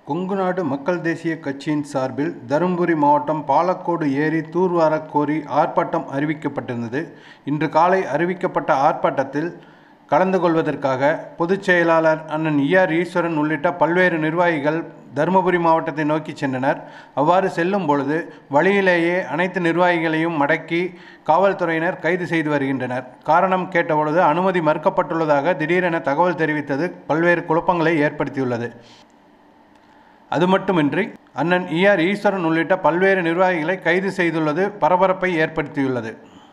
கொங்குநாடு மக்கள் தேசிய கட்சியின் சார்பில் தருமபுரி மாவட்டம் பாலக்கோடு ஏரி தூர்வாரக் கோரி ஆர்ப்பாட்டம் அறிவிக்கப்பட்டிருந்தது இன்று காலை அறிவிக்கப்பட்ட ஆர்ப்பாட்டத்தில் கலந்து கொள்வதற்காக பொதுச் செயலாளர் அண்ணன் ஈஆர் ஈஸ்வரன் உள்ளிட்ட பல்வேறு நிர்வாகிகள் தருமபுரி மாவட்டத்தை நோக்கி சென்றனர் அவ்வாறு செல்லும் பொழுது வழியிலேயே அனைத்து நிர்வாகிகளையும் மடக்கி காவல்துறையினர் கைது செய்து வருகின்றனர் காரணம் கேட்டபொழுது அனுமதி மறுக்கப்பட்டுள்ளதாக திடீரென தகவல் தெரிவித்தது பல்வேறு குழப்பங்களை ஏற்படுத்தியுள்ளது அது மட்டுமின்றி அண்ணன் ஈஆர் ஈஸ்வரன் உள்ளிட்ட பல்வேறு நிர்வாகிகளை கைது செய்துள்ளது பரபரப்பை ஏற்படுத்தியுள்ளது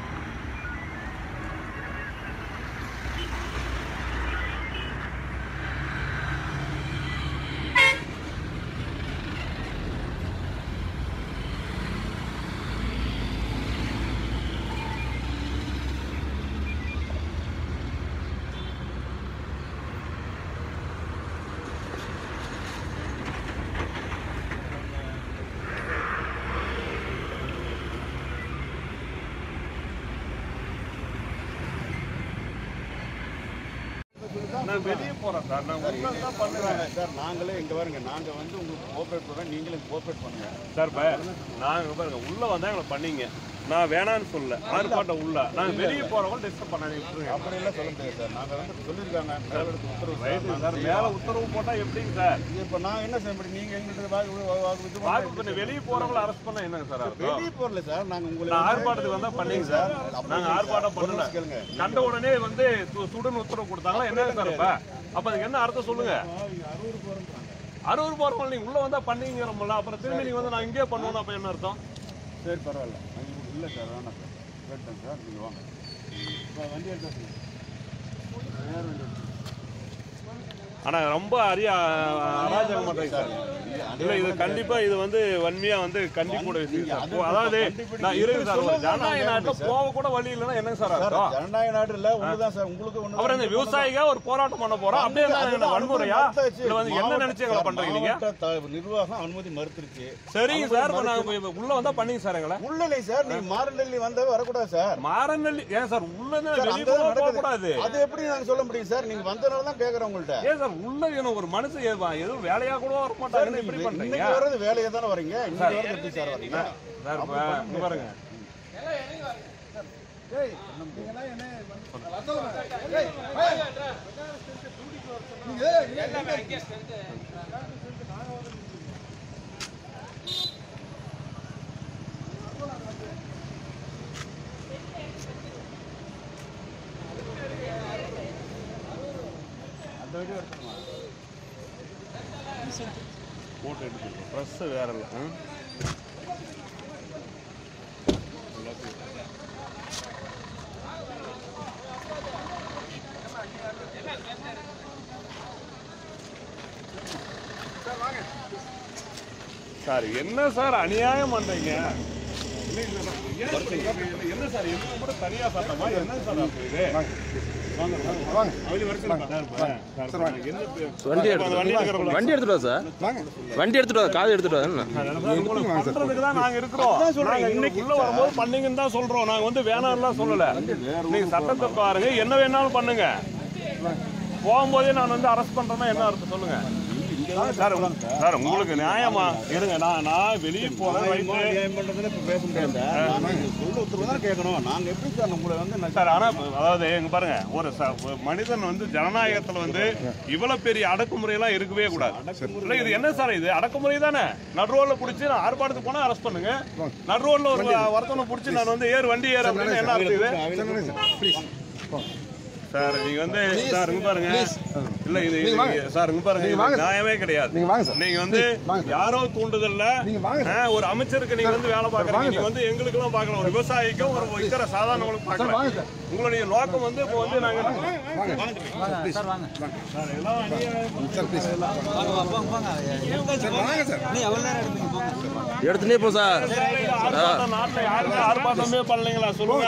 நான் வெளியே போறேன் சார் நான் உண்மை தான் பண்ணுறேன் சார் நாங்களே இங்க பாருங்க நாங்க வந்து உங்களுக்கு கோஆபரேட் பண்றோம் நீங்களும் கோஆபரேட் பண்ணுங்க சார் இப்ப நான் இங்க பாருங்க உள்ள வந்தா எங்களை பண்ணீங்க நான் வேணான்னு சொல்ல ஆர்ப்பாட்டம் உள்ள நான் வெளியே போறவங்க டிஸ்டர்ப் பண்ணாதீங்க விட்டுருங்க. அப்படி எல்லாம் சொல்ல முடியாது சார் நாங்க வந்து சொல்லியிருக்காங்க மேலிடத்து உத்தரவு சார். ரைட்டு நாங்க சார் மேல உத்தரவு போட்டா எப்படிங்க சார் இது இப்ப நான் என்ன செய்ய முடியும் நீங்க எங்கள்கிட்ட வாக்கு வாக்கு- வாக்கு இது வாக்கு பண்ணா பண்ணி வெளியே போறவங்கள அரெஸ்ட் பண்ணா என்னங்க சார் அர்த்தம் வெளியே போறல சார் நாங்க உங்களை நான் வந்து- ஆர்ப்பாட்டத்துக்கு வந்தா பண்ணீங்க சார் நாங்க ஆர்ப்பாட்டம் ஒரு பண்ணல நிமிஷம் கேளுங்க கண்ட உடனே வந்து சு- சுடுன்னு உத்தரவு கொடுத்தாங்களா என்ன சார் இப்ப அப்ப அதுக்கு என்ன அர்த்தம் சொல்லுங்க அறுபது போறவங்க நீங்க உள்ள வந்தா பண்ணீங்கிறோம்ல அப்புறம் திரும்பி நீங்க வந்து நான் இங்கேயே பண்ணுவோம் அப்ப என்ன அர்த்தம் சரி பரவாயில்ல நாங்க இப்ப- இல்ல சார் வேணாம் சார் கேட்டேன் சார் நீங்க வாங்க இப்ப வண்டி எடுத்து ஆனா ரொம்ப அரிய அராஜகம் பண்றீங்க சார் இல்ல இது கண்டிப்பா இது வந்து வன்மையா வந்து கண்டிப்போட விஷயம் சார். ஓ, அதாவது நான் இருக்கு சார் ஒரு ஜனநாயக நாட்டுல போக கூட வழி இல்லைன்னா என்னங்க சார் சார் அர்த்தம் ஜனநாயக நாடு இல்ல ஒண்ணுதான் சார் உங்களுக்கு ஒண்ணு அப்புறம் இந்த விவசாயிக ஒரு போராட்டம் பண்ண போறோம் அப்படியே என்ன என்ன வன்முறையா இல்ல வந்து என்ன நினைச்சு எங்களை பண்றீங்க நீங்க நிர்வாகம் அனுமதி மறுத்துருச்சு சரிங்க சார் இப்ப நாங்க இப்ப உள்ள வந்தா பண்ணீங்க சார் எங்களை உள்ள இல்லை சார் நீங்க மாரண்டல்லி வந்தவே வரக்கூடாது சார் மாரநெல்லி ஏன் சார் உள்ள சார், வெளியே அங்கதான் போக நடக்குது. கூடாது அது எப்படி நாங்க சொல்ல முடியும் சார் நீங்க வந்தனால தான் கேக்குறேன் உங்கள்ட்ட ஏன் சார் உள்ள என்ன ஒரு மனுஷன் ஏ- எதுவும் வேலையா கூட வர சார் மாட்டாங்கன்னு நீங்க இப்படி பண்றீங்க இன்னைக்கு வர்றது வேலையை தானே வரீங்க இன்னைக்கு வர்றது எப்படி சார் வரீங்க சார் இப்ப இங்க பாருங்க போட்டோ எடுத்துருக்கோம் ப்ரெஸ் வேற இல்லை ம்? சார் என்ன சார் அநியாயம் பண்றீங்க இல்லை, இல்லை, இல்லை. ஏன் இப்படி- என்ன சார் என்ன கூட தனியா சட்டமா என்ன சார் அப்படி இது? வாங்க, வாங்க, வாங்க. அவரு வரைக்கும் சார், சார், சார், என்ன பே- வண்டி இப்ப அந்த வண்டி எடுக்கிறவங்கள- வண்டி எடுத்துட்டு வா சார் வண்டி எடுத்துட்டு வா காது எடுத்துட்டு வா என்ன உங்களுக்கு பண்றதுக்கு தான் நாங்க இருக்கிறோம் நாங்க இன்னைக்கு உள்ள வரும்போது பண்ணீங்கன்னு தான் சொல்றோம் நாங்க வந்து வேணாம்லாம் சொல்லல நீங்க சட்டத்தை பாருங்க என்ன வேணாலும் பண்ணுங்க போகும்போதே நான் வந்து அரெஸ்ட் பண்றேன்னா என்ன அர்த்தம் சொல்லுங்க சார் உங்க- சார் உங்களுக்கு நியாயமா இருங்க நான் நான் வெளியே போறேன் ரைட்டு. நியாயம் பண்றதுன்னு இப்ப பேச முடியாது நாங்க சொல்ல உத்தரவு தான் கேட்கணும் நாங்க எப்படி சார் உங்களை வந்து நான் சார் ஆனா அதாவது இங்க பாருங்க ஒரு ச- ஒரு மனிதன் வந்து ஜனநாயகத்துல வந்து இவ்வளவு பெரிய அடக்குமுறை எல்லாம் இருக்கவே கூடாது இல்ல இது என்ன சார் இது அடக்குமுறை தானே நடுரோட்ல புடிச்சு நான் ஆர்ப்பாட்டத்துக்கு போனா அரெஸ்ட் பண்ணுங்க நடுரோட்ல ஒரு ஒருத்தனை புடிச்சு நான் வந்து ஏறு வண்டி ஏறு அப்படின்னு என்ன அர்த்தம் இது சார் நீங்க வந்து சார் இங்க பாருங்க இல்ல இது இது- சார் இங்க பாருங்க இது நியாயமே கிடையாது நீங்க வந்து யாரோ தூண்டுதல்ல ஆ, ஒரு அமைச்சருக்கு நீங்க வந்து வேலை பாக்குறீங்க நீங்க வந்து எங்களுக்கு எல்லாம் பார்க்கலாம் ஒரு விவசாயிக்கும் ஒரு இதர சாதாரணங்களுக்கு பார்க்கலாம் உங்களுடைய நோக்கம் வந்து இப்போ வந்து நாங்க சார், எல்லாம் அநியாயம் எடுத்துனே போ சார் ஆர்ப்பாட்டம் நாட்டுல யாருமே ஆர்ப்பாட்டமே பண்ணலைங்களா சொல்லுங்க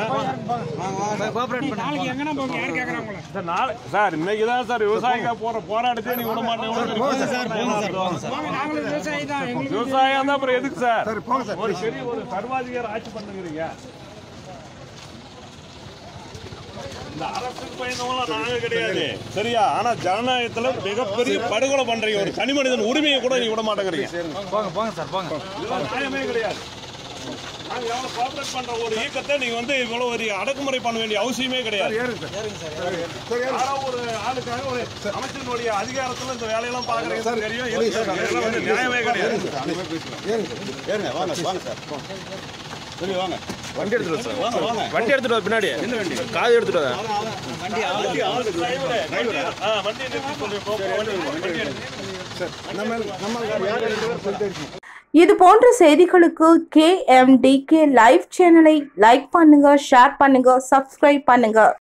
சார் நாளை சார் இன்னைக்கு தான் சார் விவசாயிங்க போற போராட்டத்தை நீங்க விட மாட்டேங்க விவசாயம் தான் அப்புறம் எதுக்கு சார் ஒரு பெரிய ஒரு சர்வாதிகார ஆட்சி பண்ணுங்கிறீங்க இந்த அரசுக்கு பயந்தவங்களாம் நாங்க கிடையாது சரியா ஆனா ஜனநாயகத்துல மிகப்பெரிய படுகொலை பண்றீங்க ஒரு தனி மனிதன் உரிமையை கூட நீ விட மாட்டேங்கிறீங்க போங்க போங்க சார் போங்க இதெல்லாம் நியாயமே கிடையாது நாங்க எவ்வளவு கோஆபரேட் பண்ற ஒரு இயக்கத்தை நீங்க வந்து இவ்வளவு ஒரு அடக்குமுறை பண்ண வேண்டிய அவசியமே கிடையாது யாரோ ஒரு ஆளுக்காக ஒரு அமைச்சரினுடைய அதிகாரத்துல இந்த வேலையெல்லாம் பாக்குறீங்க தெரியும் இருக்கு. இதெல்லாம் வந்து நியாயமே கிடையாது ஏறுங்க வாங்க வாங்க சார் சரி வாங்க வண்டி எடுத்துட்டு வா சார் வாங்க வாங்க வண்டி எடுத்துட்டு வா பின்னாடி என்ன வண்டி காது எடுத்துட்டு வா ஆ, வண்டி நிறுத்தி சொல்லி போ, போ, வண்டி வண்டி எடுத்து. இது போன்ற செய்திகளுக்கு கேஎம்டிகே லைவ் சேனலை லைக் பண்ணுங்க ஷேர் பண்ணுங்க சப்ஸ்கிரைப் பண்ணுங்க